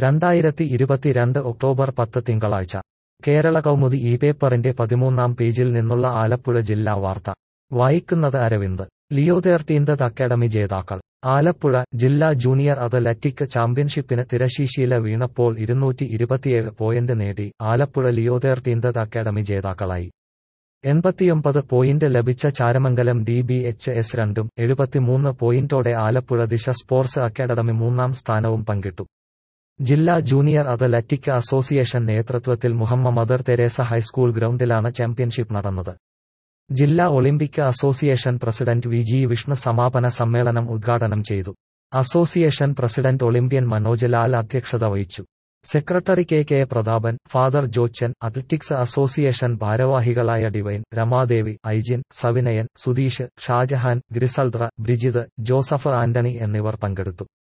രണ്ടായിരത്തി ഇരുപത്തിരണ്ട് ഒക്ടോബർ പത്ത് തിങ്കളാഴ്ച കേരള കൗമുദി ഈ പേപ്പറിന്റെ പതിമൂന്നാം പേജിൽ നിന്നുള്ള ആലപ്പുഴ ജില്ലാ വാർത്ത വായിക്കുന്നത് അരവിന്ദ് ലിയോ തേർട്ടീൻത് അക്കാഡമി ജേതാക്കൾ ആലപ്പുഴ ജില്ലാ ജൂനിയർ അത്ലറ്റിക് ചാമ്പ്യൻഷിപ്പിന് തിരശീശീല വീണപ്പോൾ ഇരുന്നൂറ്റി ഇരുപത്തിയേഴ് പോയിന്റ് നേടി ആലപ്പുഴ ലിയോ തേർട്ടീൻത് അക്കാഡമി ജേതാക്കളായി എൺപത്തിയൊമ്പത് പോയിന്റ് ലഭിച്ച Charamangalam D B H S രണ്ടും എഴുപത്തിമൂന്ന് പോയിന്റോടെ ആലപ്പുഴ ദിശ സ്പോർട്സ് അക്കാഡമി മൂന്നാം സ്ഥാനവും പങ്കിട്ടു ജില്ലാ ജൂനിയർ അത്ലറ്റിക് അസോസിയേഷൻ നേതൃത്വത്തിൽ മുഹമ്മ മദർ തെരേസ ഹൈസ്കൂൾ ഗ്രൗണ്ടിലാണ് ചാമ്പ്യൻഷിപ്പ് നടന്നത് ജില്ലാ Olympic association president V G Vishnu സമാപന സമ്മേളനം ഉദ്ഘാടനം ചെയ്തു association president Olympian Manoj Lal അധ്യക്ഷത വഹിച്ചു secretary K K Prathapan father Jochan athletics association ഭാരവാഹികളായ Divine Ramadevi Aijin Savinayan Sudheesh Shajahan Griselda Brijith Joseph Antony എന്നിവർ പങ്കെടുത്തു